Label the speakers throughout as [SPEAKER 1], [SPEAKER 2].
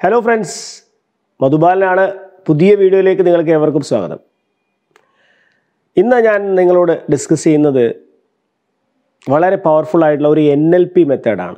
[SPEAKER 1] hello friends മധുബാലനാണ് പുതിയ വീഡിയോയിലേക്ക് നിങ്ങൾക്ക് ഏവർക്കും സ്വാഗതം ഇന്ന് ഞാൻ നിങ്ങളോട് ഡിസ്കസ് ചെയ്യുന്നത് വളരെ പവർഫുൾ ആയിട്ടുള്ള ഒരു എൻ എൽ പി മെത്തേഡാണ്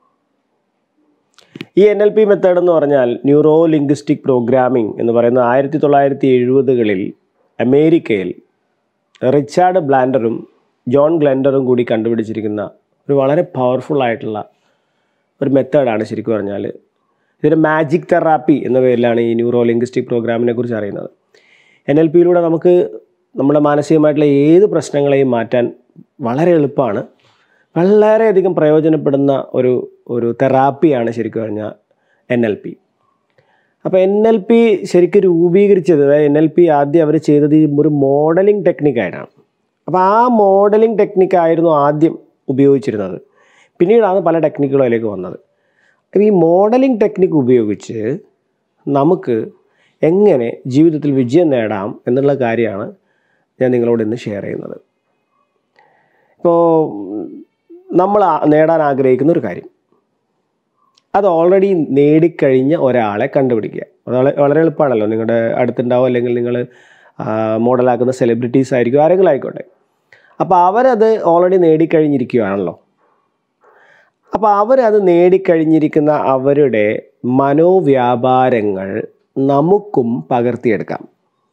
[SPEAKER 1] ഈ എൻ എൽ പി മെത്തേഡ് എന്ന് പറഞ്ഞാൽ ന്യൂറോ ലിംഗ്വിസ്റ്റിക് പ്രോഗ്രാമിംഗ് എന്ന് പറയുന്ന ആയിരത്തി തൊള്ളായിരത്തി എഴുപതുകളിൽ അമേരിക്കയിൽ റിച്ചാർഡ് ബ്ലാൻഡറും ജോൺ ഗ്ലെൻഡറും കൂടി കണ്ടുപിടിച്ചിരിക്കുന്ന ഒരു വളരെ പവർഫുൾ ആയിട്ടുള്ള ഒരു മെത്തേഡാണ് ശരിക്കും പറഞ്ഞാൽ ഇതിന് മാജിക് തെറാപ്പി എന്ന പേരിലാണ് ഈ ന്യൂറോ ലിംഗ്വിസ്റ്റിക് പ്രോഗ്രാമിനെ കുറിച്ച് അറിയുന്നത് എൻ എൽ പിയിലൂടെ നമുക്ക് നമ്മുടെ മാനസികമായിട്ടുള്ള ഏത് പ്രശ്നങ്ങളെയും മാറ്റാൻ വളരെ എളുപ്പമാണ് വളരെയധികം പ്രയോജനപ്പെടുന്ന ഒരു ഒരു തെറാപ്പിയാണ് ശരിക്കും പറഞ്ഞാൽ എൻ എൽ പി അപ്പോൾ എൻ എൽ പി ശരിക്കും രൂപീകരിച്ചത് അതായത് എൻ എൽ പി ആദ്യം അവർ ചെയ്തത് ഈ ഒരു മോഡലിംഗ് ടെക്നിക്കായിട്ടാണ് അപ്പോൾ ആ മോഡലിംഗ് ടെക്നിക്കായിരുന്നു ആദ്യം ഉപയോഗിച്ചിരുന്നത് പിന്നീടാണ് പല ടെക്നിക്കുകളും അതിലേക്ക് വന്നത് അപ്പോൾ ഈ മോഡലിംഗ് ടെക്നിക്ക് ഉപയോഗിച്ച് നമുക്ക് എങ്ങനെ ജീവിതത്തിൽ വിജയം നേടാം എന്നുള്ള കാര്യമാണ് ഞാൻ നിങ്ങളോട് ഇന്ന് ഷെയർ ചെയ്യുന്നത് ഇപ്പോൾ നമ്മൾ ആ- നേടാൻ ആഗ്രഹിക്കുന്ന ഒരു കാര്യം അത് ഓൾറെഡി നേടിക്കഴിഞ്ഞ ഒരാളെ കണ്ടുപിടിക്കുക അത് വളരെ വളരെ എളുപ്പമാണല്ലോ നിങ്ങളുടെ അടുത്തുണ്ടാവും അല്ലെങ്കിൽ നിങ്ങൾ മോഡലാക്കുന്ന സെലിബ്രിറ്റീസ് ആയിരിക്കും ആരെങ്കിലും ആയിക്കോട്ടെ അപ്പോൾ അവരത് ഓൾറെഡി നേടിക്കഴിഞ്ഞിരിക്കുകയാണല്ലോ അപ്പോൾ അവരത് നേടിക്കഴിഞ്ഞിരിക്കുന്ന അവരുടെ മനോവ്യാപാരങ്ങൾ നമുക്കും പകർത്തിയെടുക്കാം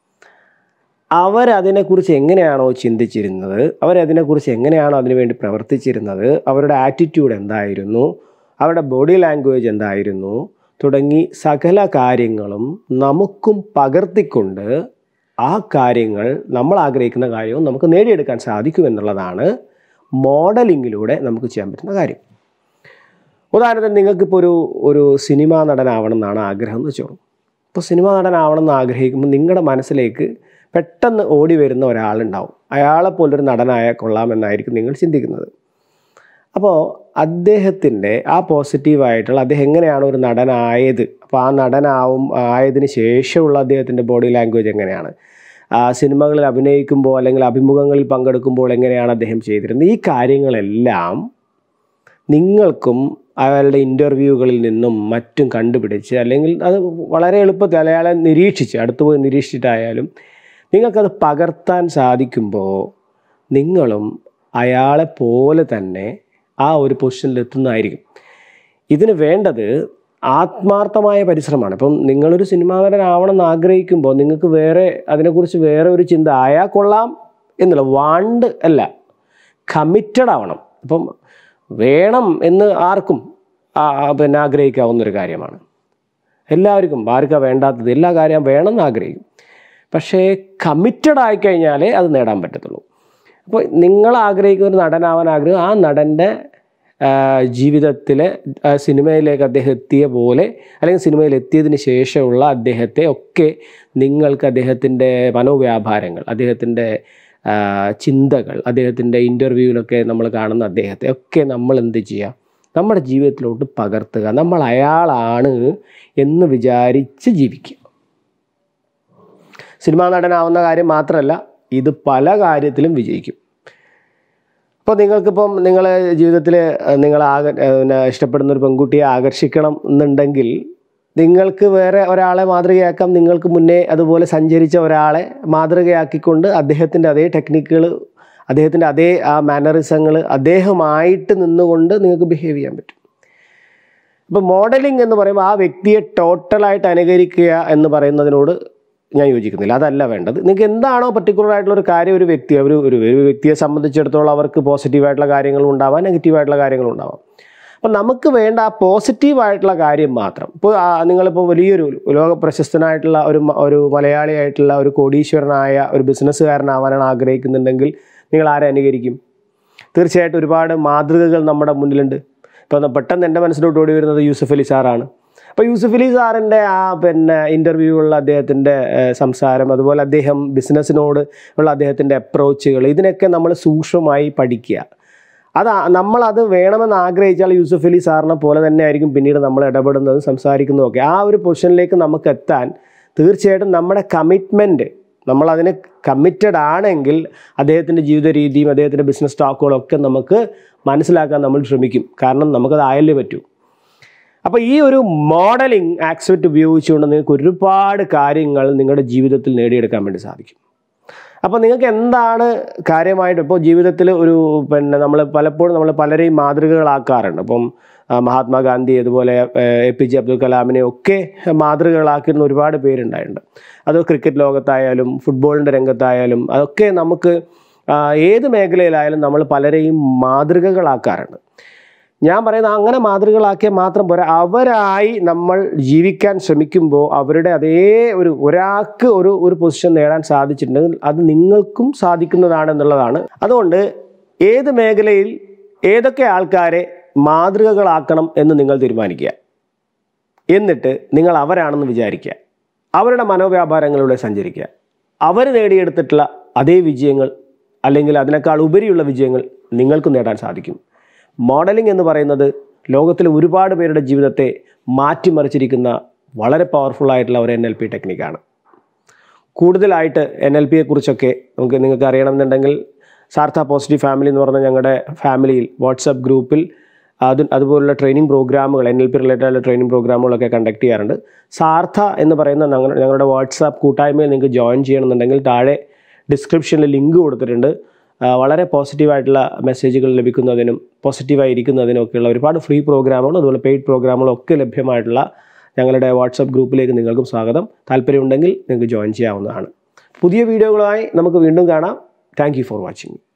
[SPEAKER 1] അവരതിനെക്കുറിച്ച് എങ്ങനെയാണോ ചിന്തിച്ചിരുന്നത് അവരതിനെക്കുറിച്ച് എങ്ങനെയാണോ അതിനുവേണ്ടി പ്രവർത്തിച്ചിരുന്നത് അവരുടെ ആറ്റിറ്റ്യൂഡ് എന്തായിരുന്നു അവരുടെ ബോഡി ലാംഗ്വേജ് എന്തായിരുന്നു തുടങ്ങി സകല കാര്യങ്ങളും നമുക്കും പകർത്തിക്കൊണ്ട് ആ കാര്യങ്ങൾ നമ്മൾ ആഗ്രഹിക്കുന്ന കാര്യവും നമുക്ക് നേടിയെടുക്കാൻ സാധിക്കുമെന്നുള്ളതാണ് മോഡലിങ്ങിലൂടെ നമുക്ക് ചെയ്യാൻ പറ്റുന്ന കാര്യം ഉദാഹരണത്തിന് നിങ്ങൾക്കിപ്പോൾ ഒരു ഒരു സിനിമാ നടനാവണം എന്നാണ് ആഗ്രഹം എന്ന് വെച്ചോളൂ ഇപ്പോൾ സിനിമാ നടനാവണം എന്ന് ആഗ്രഹിക്കുമ്പോൾ നിങ്ങളുടെ മനസ്സിലേക്ക് പെട്ടെന്ന് ഓടി വരുന്ന ഒരാളുണ്ടാവും അയാളെ പോലൊരു നടനായ കൊള്ളാമെന്നായിരിക്കും നിങ്ങൾ ചിന്തിക്കുന്നത് അപ്പോൾ അദ്ദേഹത്തിൻ്റെ ആ പോസിറ്റീവായിട്ടുള്ള അദ്ദേഹം എങ്ങനെയാണ് ഒരു നടനായത് അപ്പോൾ ആ നടനാവും ആയതിന് ശേഷമുള്ള അദ്ദേഹത്തിൻ്റെ ബോഡി ലാംഗ്വേജ് എങ്ങനെയാണ് ആ സിനിമകളിൽ അഭിനയിക്കുമ്പോൾ അല്ലെങ്കിൽ അഭിമുഖങ്ങളിൽ പങ്കെടുക്കുമ്പോൾ എങ്ങനെയാണ് അദ്ദേഹം ചെയ്തിരുന്നത് ഈ കാര്യങ്ങളെല്ലാം നിങ്ങൾക്കും അയാളുടെ ഇൻ്റർവ്യൂകളിൽ നിന്നും മറ്റും കണ്ടുപിടിച്ച് അല്ലെങ്കിൽ അത് വളരെ എളുപ്പത്തിൽ അയാളെ നിരീക്ഷിച്ച് അടുത്ത് പോയി നിരീക്ഷിച്ചിട്ടായാലും നിങ്ങൾക്കത് പകർത്താൻ സാധിക്കുമ്പോൾ നിങ്ങളും അയാളെ പോലെ തന്നെ ആ ഒരു പൊസിഷനിൽ എത്തുന്നതായിരിക്കും ഇതിന് വേണ്ടത് ആത്മാർത്ഥമായ പരിശ്രമമാണ് ഇപ്പം നിങ്ങളൊരു സിനിമാ നടനാവണം എന്ന് ആഗ്രഹിക്കുമ്പോൾ നിങ്ങൾക്ക് വേറെ അതിനെക്കുറിച്ച് വേറെ ഒരു ചിന്ത ആയാൽ കൊള്ളാം എന്നില്ല വാണ്ട് അല്ല കമ്മിറ്റഡ് ആവണം ഇപ്പം വേണം എന്ന് ആർക്കും ആ- ആ പിന്നെ ആഗ്രഹിക്കാവുന്ന ഒരു കാര്യമാണ് എല്ലാവർക്കും ആർക്കാ വേണ്ടാത്തത് എല്ലാ കാര്യം വേണം എന്ന് ആഗ്രഹിക്കും പക്ഷേ കമ്മിറ്റഡ് ആയിക്കഴിഞ്ഞാലേ അത് നേടാൻ പറ്റത്തുള്ളൂ അപ്പോൾ നിങ്ങൾ ആഗ്രഹിക്കുന്ന ഒരു നടനാവാൻ ആഗ്രഹം ആ നടൻ്റെ ജീവിതത്തിലെ ആ, സിനിമയിലേക്ക് അദ്ദേഹം എത്തിയ പോലെ അല്ലെങ്കിൽ സിനിമയിൽ എത്തിയതിന് ശേഷമുള്ള അദ്ദേഹത്തെ ഒക്കെ നിങ്ങൾക്ക് അദ്ദേഹത്തിൻ്റെ മനോവ്യാപാരങ്ങൾ അദ്ദേഹത്തിൻ്റെ ആ, ചിന്തകൾ അദ്ദേഹത്തിൻ്റെ ഇൻ്റർവ്യൂവിലൊക്കെ നമ്മൾ കാണുന്ന അദ്ദേഹത്തെ ഒക്കെ നമ്മൾ എന്ത് ചെയ്യുക നമ്മുടെ ജീവിതത്തിലോട്ട് പകർത്തുക നമ്മൾ അയാളാണ് എന്ന് വിചാരിച്ച് ജീവിക്കുക സിനിമാ നടനാവുന്ന കാര്യം മാത്രമല്ല ഇത് പല കാര്യത്തിലും വിജയിക്കും ഇപ്പോൾ നിങ്ങൾക്കിപ്പം നിങ്ങൾ ജീവിതത്തിൽ നിങ്ങൾ ആക പിന്നെ ഇഷ്ടപ്പെടുന്ന ഒരു പെൺകുട്ടിയെ ആകർഷിക്കണം എന്നുണ്ടെങ്കിൽ നിങ്ങൾക്ക് വേറെ ഒരാളെ മാതൃകയാക്കാം നിങ്ങൾക്ക് മുന്നേ അതുപോലെ സഞ്ചരിച്ച ഒരാളെ മാതൃകയാക്കിക്കൊണ്ട് അദ്ദേഹത്തിൻ്റെ അതേ ടെക്നിക്കുകൾ അദ്ദേഹത്തിൻ്റെ അതേ ആ മാനറിസങ്ങൾ അദ്ദേഹമായിട്ട് നിന്നുകൊണ്ട് നിങ്ങൾക്ക് ബിഹേവ് ചെയ്യാൻ പറ്റും ഇപ്പോൾ മോഡലിംഗ് എന്ന് പറയുമ്പോൾ ആ വ്യക്തിയെ ടോട്ടലായിട്ട് അനുകരിക്കുക എന്ന് പറയുന്നതിനോട് ഞാൻ യോജിക്കുന്നില്ല അതല്ല വേണ്ടത് നിങ്ങൾക്ക് എന്താണോ പർട്ടിക്കുലർ ആയിട്ടുള്ള ഒരു കാര്യം ഒരു വ്യക്തി ഒരു ഒരു ഒരു വ്യക്തിയെ സംബന്ധിച്ചിടത്തോളം അവർക്ക് പോസിറ്റീവായിട്ടുള്ള കാര്യങ്ങളും ഉണ്ടാവാം നെഗറ്റീവായിട്ടുള്ള കാര്യങ്ങളും ഉണ്ടാവാം അപ്പം നമുക്ക് വേണ്ട ആ പോസിറ്റീവായിട്ടുള്ള കാര്യം മാത്രം ഇപ്പോൾ ആ നിങ്ങളിപ്പോൾ വലിയൊരു ലോക പ്രശസ്തനായിട്ടുള്ള ഒരു മ- ഒരു മലയാളിയായിട്ടുള്ള ഒരു കോടീശ്വരനായ ഒരു ബിസിനസ്സുകാരനാവാനാണ് ആഗ്രഹിക്കുന്നുണ്ടെങ്കിൽ നിങ്ങൾ ആരെ അനുകരിക്കും തീർച്ചയായിട്ടും ഒരുപാട് മാതൃകകൾ നമ്മുടെ മുന്നിലുണ്ട് ഇപ്പോൾ പെട്ടെന്ന് എൻ്റെ മനസ്സിലോട്ട് ഓടി വരുന്നത് യൂസഫ് അലി സാറാണ് അപ്പോൾ യൂസഫ് അലി സാറിൻ്റെ ആ പിന്നെ ഇൻ്റർവ്യൂകളിൽ അദ്ദേഹത്തിൻ്റെ ഏഹ്, സംസാരം അതുപോലെ അദ്ദേഹം ബിസിനസ്സിനോട് ഉള്ള അദ്ദേഹത്തിൻ്റെ അപ്രോച്ചുകൾ ഇതിനൊക്കെ നമ്മൾ സൂക്ഷ്മമായി പഠിക്കുക അത് ആ- നമ്മളത് വേണമെന്ന് ആഗ്രഹിച്ചാൽ യൂസഫ് അലി സാറിനെ പോലെ തന്നെ ആയിരിക്കും പിന്നീട് നമ്മൾ ഇടപെടുന്നതും സംസാരിക്കുന്നതും ഒക്കെ ആ ഒരു പൊസിഷനിലേക്ക് നമുക്ക് എത്താൻ തീർച്ചയായിട്ടും നമ്മുടെ കമ്മിറ്റ്മെൻറ്റ് നമ്മളതിന് കമ്മിറ്റഡ് ആണെങ്കിൽ അദ്ദേഹത്തിൻ്റെ ജീവിത രീതിയും അദ്ദേഹത്തിൻ്റെ ബിസിനസ് സ്റ്റോക്കുകളും ഒക്കെ നമുക്ക് മനസ്സിലാക്കാൻ നമ്മൾ ശ്രമിക്കും കാരണം നമുക്കത് ആയല്ലേ പറ്റൂ അപ്പോൾ ഈ ഒരു മോഡലിംഗ് ആക്സെപ്റ്റ് ഉപയോഗിച്ചുകൊണ്ട് നിങ്ങൾക്ക് ഒരുപാട് കാര്യങ്ങൾ നിങ്ങളുടെ ജീവിതത്തിൽ നേടിയെടുക്കാൻ വേണ്ടി സാധിക്കും അപ്പോൾ നിങ്ങൾക്ക് എന്താണ് കാര്യമായിട്ട് ഇപ്പോൾ ജീവിതത്തിൽ ഒരു പിന്നെ നമ്മൾ പലപ്പോഴും നമ്മൾ പലരെയും മാതൃകകളാക്കാറുണ്ട് അപ്പം ആ, മഹാത്മാഗാന്ധി അതുപോലെ എ പി ജെ അബ്ദുൽ കലാമിനെ ഒക്കെ മാതൃകകളാക്കുന്ന ഒരുപാട് പേരുണ്ടായിട്ടുണ്ട് അത് ക്രിക്കറ്റ് ലോകത്തായാലും ഫുട്ബോളിൻ്റെ രംഗത്തായാലും അതൊക്കെ നമുക്ക് ആ, ഏത് മേഖലയിലായാലും നമ്മൾ പലരെയും മാതൃകകളാക്കാറുണ്ട് ഞാൻ പറയുന്നത് അങ്ങനെ മാതൃകകളാക്കിയാൽ മാത്രം പോരാ അവരായി നമ്മൾ ജീവിക്കാൻ ശ്രമിക്കുമ്പോൾ അവരുടെ അതേ ഒരു ഒരാൾക്ക് ഒരു ഒരു പൊസിഷൻ നേടാൻ സാധിച്ചിട്ടുണ്ടെങ്കിൽ അത് നിങ്ങൾക്കും സാധിക്കുന്നതാണെന്നുള്ളതാണ് അതുകൊണ്ട് ഏത് മേഖലയിൽ ഏതൊക്കെ ആൾക്കാരെ മാതൃകകളാക്കണം എന്ന് നിങ്ങൾ തീരുമാനിക്കുക എന്നിട്ട് നിങ്ങൾ അവരാണെന്ന് വിചാരിക്കുക അവരുടെ മനോവ്യാപാരങ്ങളിലൂടെ സഞ്ചരിക്കുക അവർ നേടിയെടുത്തിട്ടുള്ള അതേ വിജയങ്ങൾ അല്ലെങ്കിൽ അതിനേക്കാൾ ഉപരിയുള്ള വിജയങ്ങൾ നിങ്ങൾക്ക് നേടാൻ സാധിക്കും മോഡലിംഗ് എന്ന് പറയുന്നത് ലോകത്തിലെ ഒരുപാട് പേരുടെ ജീവിതത്തെ മാറ്റിമറിച്ചിരിക്കുന്ന വളരെ പവർഫുൾ ആയിട്ടുള്ള ഒരു എൻ എൽ പി ടെക്നിക്കാണ് കൂടുതലായിട്ട് എൻ എൽ പിയെ കുറിച്ചൊക്കെ നമുക്ക് നിങ്ങൾക്ക് അറിയണമെന്നുണ്ടെങ്കിൽ സാർത്ഥ പോസിറ്റീവ് ഫാമിലി എന്ന് പറഞ്ഞ ഞങ്ങളുടെ ഫാമിലിയിൽ വാട്സപ്പ് ഗ്രൂപ്പിൽ അത് അതുപോലുള്ള ട്രെയിനിങ് പ്രോഗ്രാമുകൾ എൻ എൽ പി റിലേറ്റഡ് ആയിട്ടുള്ള ട്രെയിനിങ് പ്രോഗ്രാമുകളൊക്കെ കണ്ടക്ട് ചെയ്യാറുണ്ട് സാർത്ഥ എന്ന് പറയുന്ന ഞങ്ങ- ഞങ്ങളുടെ വാട്സാപ്പ് കൂട്ടായ്മയിൽ നിങ്ങൾക്ക് ജോയിൻ ചെയ്യണമെന്നുണ്ടെങ്കിൽ താഴെ ഡിസ്ക്രിപ്ഷനിൽ ലിങ്ക് കൊടുത്തിട്ടുണ്ട് ആ, വളരെ പോസിറ്റീവായിട്ടുള്ള മെസ്സേജുകൾ ലഭിക്കുന്നതിനും പോസിറ്റീവായി ഇരിക്കുന്നതിനും ഒക്കെയുള്ള ഒരുപാട് ഫ്രീ പ്രോഗ്രാമുകളും അതുപോലെ പെയ്ഡ് പ്രോഗ്രാമുകളും ഒക്കെ ലഭ്യമായിട്ടുള്ള ഞങ്ങളുടെ വാട്സപ്പ് ഗ്രൂപ്പിലേക്ക് നിങ്ങൾക്കും സ്വാഗതം താല്പര്യമുണ്ടെങ്കിൽ നിങ്ങൾക്ക് ജോയിൻ ചെയ്യാവുന്നതാണ് പുതിയ വീഡിയോകളുമായി നമുക്ക് വീണ്ടും കാണാം താങ്ക് യു ഫോർ വാച്ചിങ്